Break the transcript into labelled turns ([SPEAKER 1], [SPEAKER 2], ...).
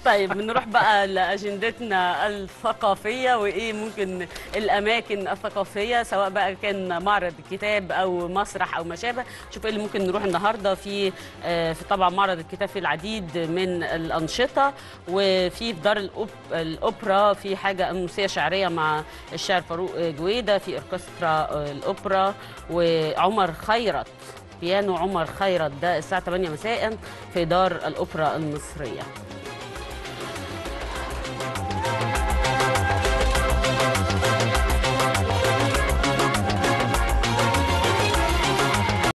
[SPEAKER 1] طيب بنروح بقى لاجندتنا الثقافيه وايه ممكن الاماكن الثقافيه سواء بقى كان معرض كتاب او مسرح او ما شابه شوف ايه اللي ممكن نروح النهارده في آه، في طبعا معرض الكتاب في العديد من الانشطه وفي في دار الأوب- الاوبرا في حاجه امسيه شعريه مع الشاعر فاروق جويده في اوركسترا آه، الاوبرا وعمر خيرت بيانو عمر خيرت ده الساعه 8 مساء في دار الاوبرا المصريه